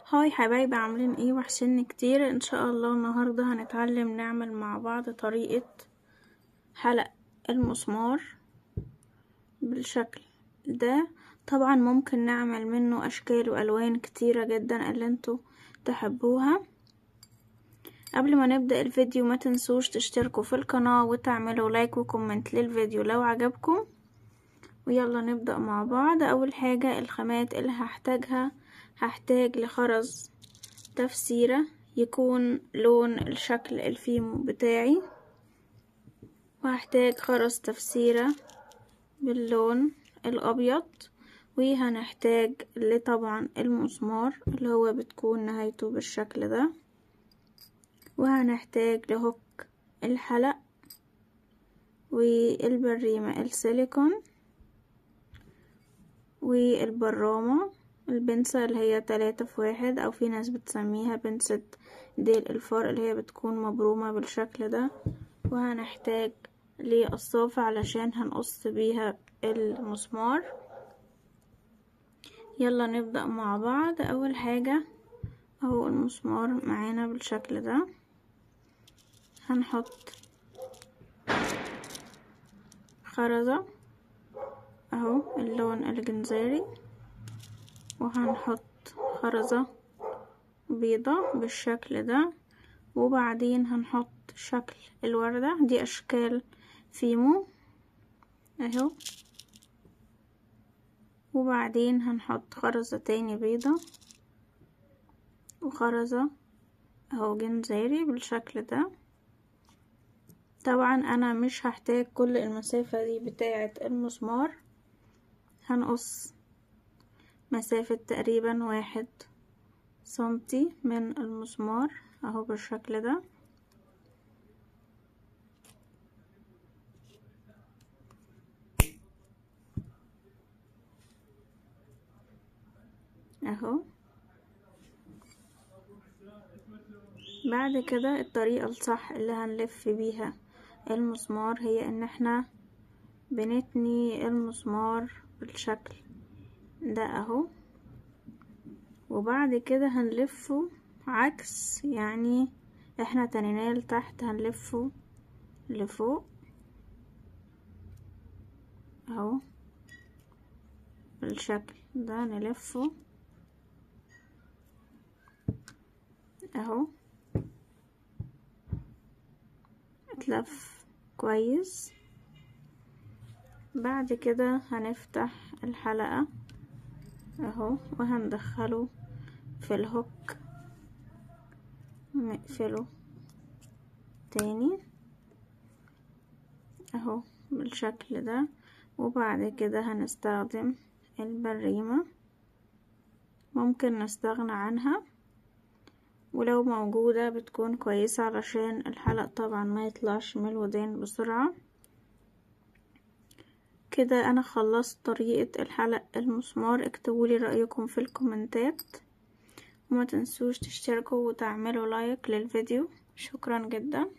هاي حبايبي عاملين ايه وحشني كتير ان شاء الله النهاردة هنتعلم نعمل مع بعض طريقة حلق المسمار بالشكل ده طبعا ممكن نعمل منه اشكال والوان كتيرة جدا اللي انتوا تحبوها قبل ما نبدأ الفيديو ما تنسوش تشتركوا في القناة وتعملوا لايك وكومنت للفيديو لو عجبكم ويلا نبدأ مع بعض اول حاجة الخامات اللي هحتاجها هحتاج لخرز تفسيرة يكون لون الشكل الفيمو بتاعي وهحتاج خرز تفسيرة باللون الابيض وهنحتاج لطبعا المسمار اللي هو بتكون نهايته بالشكل ده وهنحتاج لهوك الحلق والبريمة السيليكون والبرامة البنسة اللي هي تلاتة في واحد او في ناس بتسميها بنسة ديل الفار اللي هي بتكون مبرومة بالشكل ده وهنحتاج للصافة علشان هنقص بيها المسمار يلا نبدأ مع بعض اول حاجة اهو المسمار معانا بالشكل ده هنحط خرزة اهو اللون الجنزيري وهنحط خرزة بيضة بالشكل ده وبعدين هنحط شكل الوردة دي اشكال فيمو اهو وبعدين هنحط خرزة تاني بيضة وخرزة اهو جنزيري بالشكل ده طبعا انا مش هحتاج كل المسافة دي بتاعة المسمار هنقص مسافة تقريبا واحد سنتي من المسمار اهو بالشكل ده اهو بعد كده الطريقة الصح اللي هنلف بيها المسمار هي ان احنا بنتني المسمار بالشكل ده اهو وبعد كده هنلفه عكس يعني احنا تنيناه لتحت هنلفه لفوق اهو بالشكل ده نلفه اهو اتلف كويس بعد كده هنفتح الحلقة اهو وهندخله في الهوك نقفله تاني اهو بالشكل ده وبعد كده هنستخدم البريمة ممكن نستغنى عنها ولو موجودة بتكون كويسة علشان الحلق طبعا ما يطلعش من الودان بسرعة كده انا خلصت طريقة الحلق المسمار اكتبولي رأيكم في الكومنتات وما تنسوش تشتركوا وتعملوا لايك للفيديو شكرا جدا